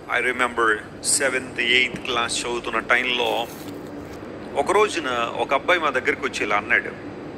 I remember seventh eighth class చదువుతున్న టైంలో ఒక రోజున ఒక అబ్బాయి మా దగ్గరికి వచ్చి ఇలా అన్నాడు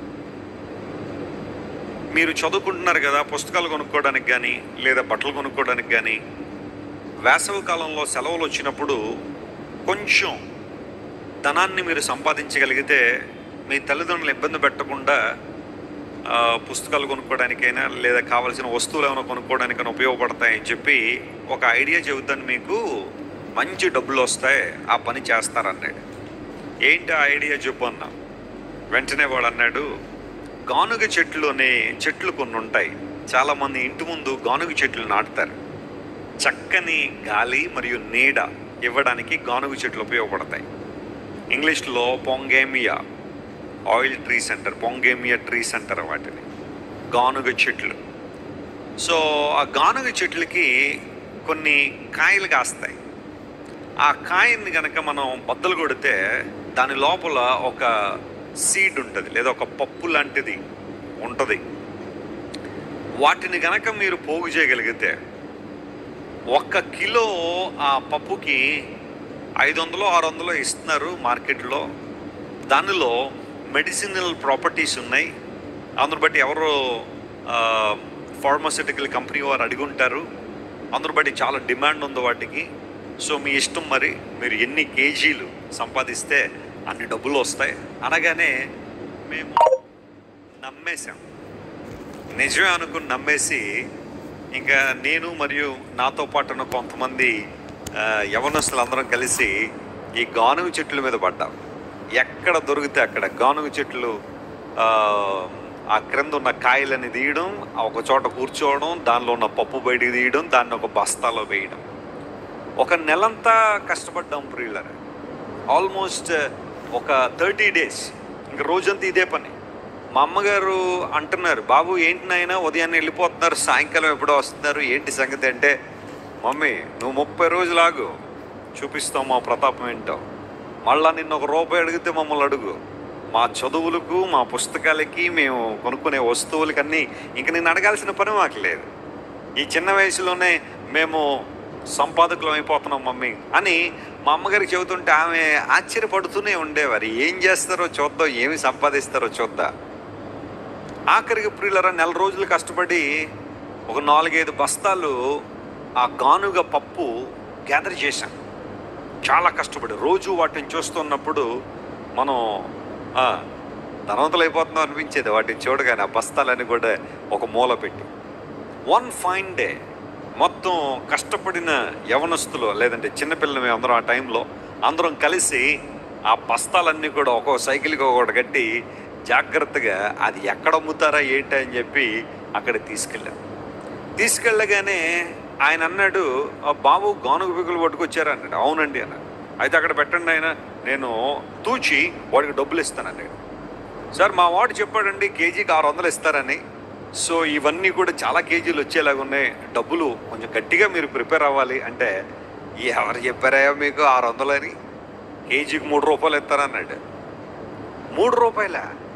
మీరు చదువుకుంటున్నారు కదా పుస్తకాలు కొనుక్కోవడానికి కానీ లేదా బట్టలు కొనుక్కోవడానికి కానీ వేసవి కాలంలో సెలవులు వచ్చినప్పుడు కొంచెం ధనాన్ని మీరు సంపాదించగలిగితే మీ తల్లిదండ్రులు ఇబ్బంది పెట్టకుండా ఆ, పుస్తకాలు కొనుక్కోవడానికైనా లేదా కావాల్సిన వస్తువులు ఏమైనా కొనుక్కోవడానికైనా ఉపయోగపడతాయని చెప్పి ఒక ఐడియా చెబుతాను మీకు మంచి డబ్బులు వస్తాయి ఆ పని చేస్తారన్నాడు ఏంటి ఆ ఐడియా చెప్పు అన్నా వెంటనే వాడు అన్నాడు గానుగ చెట్లు అనే చెట్లు కొన్ని ఉంటాయి చాలామంది ఇంటి ముందు గానుగ చెట్లు నాటుతారు చక్కని గాలి మరియు నీడ ఇవ్వడానికి గానుగ చెట్లు ఉపయోగపడతాయి ఇంగ్లీష్లో pongamia oil tree centre pongamia tree centre వాటిని గానుగ చెట్లు సో ఆ గానుగ చెట్లకి కొన్ని కాయలు కాస్తాయి ఆ కాయని కనుక మనం బద్దలు కొడితే దాని లోపల ఒక సీడ్ ఉంటుంది లేదా ఒక పప్పు లాంటిది ఉంటుంది వాటిని గనక మీరు పోగు చేయగలిగితే ఒక్క కిలో ఆ పప్పుకి ఐదు వందలు ఆరు వందలు ఇస్తున్నారు మార్కెట్లో దానిలో మెడిసినల్ ప్రాపర్టీస్ ఉన్నాయి అందును బట్టి ఎవరో ఫార్మాసిటికల్ కంపెనీ వారు అడిగి ఉంటారు అందును బట్టి చాలా డిమాండ్ ఉంది వాటికి సో మీ ఇష్టం మరి మీరు ఎన్ని కేజీలు సంపాదిస్తే అన్ని డబ్బులు వస్తాయి అనగానే మేము నమ్మేశాం నిజమే అనుకుని నమ్మేసి ఇంకా నేను మరియు నాతో పాటు ఉన్న కొంతమంది ఆ, యవనస్తులు అందరం కలిసి ఈ గానుగ చెట్ల మీద పడ్డాం ఎక్కడ దొరికితే అక్కడ గానుగ చెట్లు ఆ, ఆ క్రింద ఉన్న కాయలని తీయడం ఆ ఒక చోట కూర్చోవడం దానిలో ఉన్న పప్పు బయటికి తీయడం దాన్ని ఒక బస్తాలో వేయడం ఒక నెలంతా కష్టపడ్డాం ప్రియులర్ ఆల్మోస్ట్ ఒక థర్టీ డేస్ ఇంక రోజంతా ఇదే పని మా అమ్మగారు అంటున్నారు బాబు ఏంటి నాయన ఉదయాన్నే వెళ్ళిపోతున్నారు సాయంకాలం ఎప్పుడో వస్తున్నారు ఏంటి సంగతి అంటే మమ్మీ నువ్వు ముప్పై రోజులు ఆగు చూపిస్తాం మా ప్రతాపం ఏంటో మళ్ళా నిన్న ఒక రూపాయి అడిగితే మమ్మల్ని అడుగు మా చదువులకు మా పుస్తకాలకి మేము కొనుక్కునే వస్తువులకన్నీ ఇంక నేను అడగాల్సిన పని మాకు లేదు ఈ చిన్న వయసులోనే మేము సంపాదకులం అయిపోతున్నాం మమ్మీ అని మా అమ్మగారికి చెబుతుంటే ఆమె ఆశ్చర్యపడుతూనే ఉండేవారు ఏం చేస్తారో చూద్దాం ఏమి సంపాదిస్తారో చూద్దాం ఆఖరికి ప్రియులరా నెల రోజులు కష్టపడి ఒక నాలుగైదు బస్తాలు ఆ గానుగ పప్పు గ్యాదర్ చేశాం చాలా కష్టపడి రోజు వాటిని చూస్తున్నప్పుడు మనం ఆ, ధనవంతులు అయిపోతున్నాం అనిపించేది వాటిని చూడగానే ఆ బస్తాలన్నీ కూడా ఒక మూల పెట్టి వన్ ఫైన్ డే మొత్తం కష్టపడిన యవనస్తులు లేదంటే చిన్నపిల్లలు మేము అందరం ఆ టైంలో అందరం కలిసి ఆ బస్తాలన్నీ కూడా ఒక్కో సైకిల్కి ఒకటి కట్టి జాగ్రత్తగా అది ఎక్కడ అమ్ముతారా ఏంటి అని చెప్పి అక్కడ తీసుకెళ్ళాం తీసుకెళ్ళగానే ఆయన అన్నాడు "ఆ బాబు గానుగ పిగులు పట్టుకొచ్చారా అన్నాడు అవునండి అన్నాడు అయితే అక్కడ పెట్టండి ఆయన నేను తూచి వాడికి డబ్బులు ఇస్తానండి సార్ మా వాడు చెప్పాడండి కేజీకి ఆరు వందలు ఇస్తారని సో ఇవన్నీ కూడా చాలా కేజీలు వచ్చేలాగా ఉన్నాయి డబ్బులు కొంచెం గట్టిగా మీరు ప్రిపేర్ అవ్వాలి అంటే ఎవరు చెప్పారా మీకు ఆరు వందలు అని కేజీకి మూడు రూపాయలు ఇస్తారన్నాడు మూడు రూపాయల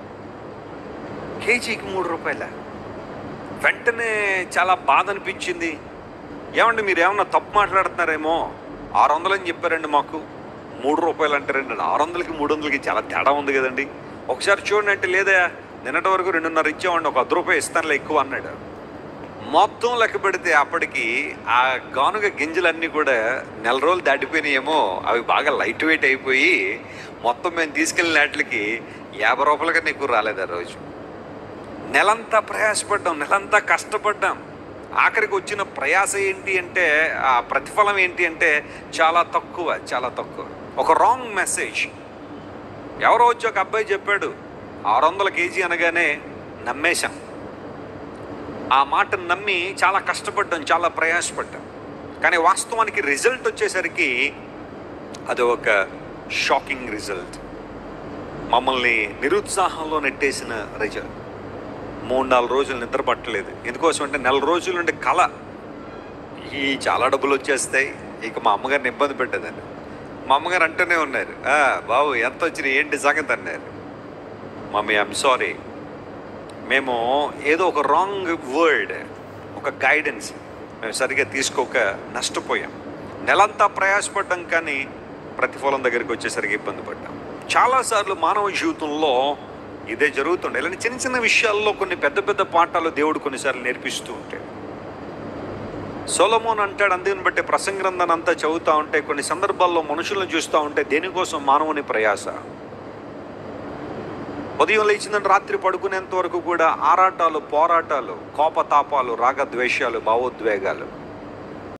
కేజీకి మూడు రూపాయల వెంటనే చాలా బాధ అనిపించింది ఏమండి మీరు ఏమన్నా తప్పు మాట్లాడుతున్నారేమో ఆరు వందలు అని చెప్పారండి మాకు మూడు రూపాయలు అంటారండి ఆరు వందలకి మూడు వందలకి చాలా తేడా ఉంది కదండి ఒకసారి చూడండి అంటే లేదా నిన్నటి వరకు రెండున్నర ఇచ్చామండి ఒక అర్ధ రూపాయి ఇస్తానులే ఎక్కువ అన్నాడు మొత్తం లెక్క పెడితే అప్పటికి ఆ గానుగ గింజలన్నీ కూడా నెల రోజులు దాటిపోయినాయేమో అవి బాగా లైట్ వెయిట్ అయిపోయి మొత్తం మేము తీసుకెళ్ళిన వాటికి యాభై రూపాయల కన్నా ఎక్కువ రాలేదు ఆ రోజు నెలంతా ప్రయాసపడ్డాం నెలంతా కష్టపడ్డాం ఆఖరికి వచ్చిన ప్రయాస ఏంటి అంటే ఆ ప్రతిఫలం ఏంటి అంటే చాలా తక్కువ చాలా తక్కువ ఒక రాంగ్ మెసేజ్ ఎవరో వచ్చి ఒక అబ్బాయి చెప్పాడు ఆరు వందల కేజీ అనగానే నమ్మేశాం ఆ మాటను నమ్మి చాలా కష్టపడ్డాం చాలా ప్రయాసపడ్డాం కానీ వాస్తవానికి రిజల్ట్ వచ్చేసరికి అది ఒక షాకింగ్ రిజల్ట్ మమ్మల్ని నిరుత్సాహంలో నెట్టేసిన రిజల్ట్ మూడు నాలుగు రోజులు నిద్ర పట్టలేదు ఎందుకోసం అంటే నెల రోజుల నుండి కళ ఈ చాలా డబ్బులు వచ్చేస్తాయి ఇక మా అమ్మగారిని ఇబ్బంది పెట్టేదాన్ని మా అమ్మగారు అంటూనే ఉన్నారు "ఆ, బాబు ఎంత వచ్చినాయి ఏంటి సంగతి అన్నారు మమ్మీ ఐఎమ్ సారీ మేము ఏదో ఒక రాంగ్ వర్డ్ ఒక గైడెన్స్ మేము సరిగ్గా తీసుకోక నష్టపోయాం నెలంతా ప్రయాసపడ్డాం కానీ ప్రతిఫలం దగ్గరికి వచ్చేసరికి ఇబ్బంది పడ్డాం చాలాసార్లు మానవ జీవితంలో ఇదే జరుగుతుండే ఇలాంటి చిన్న చిన్న విషయాల్లో కొన్ని పెద్ద పెద్ద పాఠాలు దేవుడు కొన్నిసార్లు నేర్పిస్తూ ఉంటాడు సొలమోన్ అంటాడు అందుని బట్టి ప్రసంగ గ్రంథాన్ని అంతా చదువుతూ ఉంటే కొన్ని సందర్భాల్లో మనుషులను చూస్తూ ఉంటే దేనికోసం మానవుని ప్రయాస ఉదయం లేచిందని రాత్రి పడుకునేంత వరకు కూడా ఆరాటాలు పోరాటాలు కోపతాపాలు రాగద్వేషాలు భావోద్వేగాలు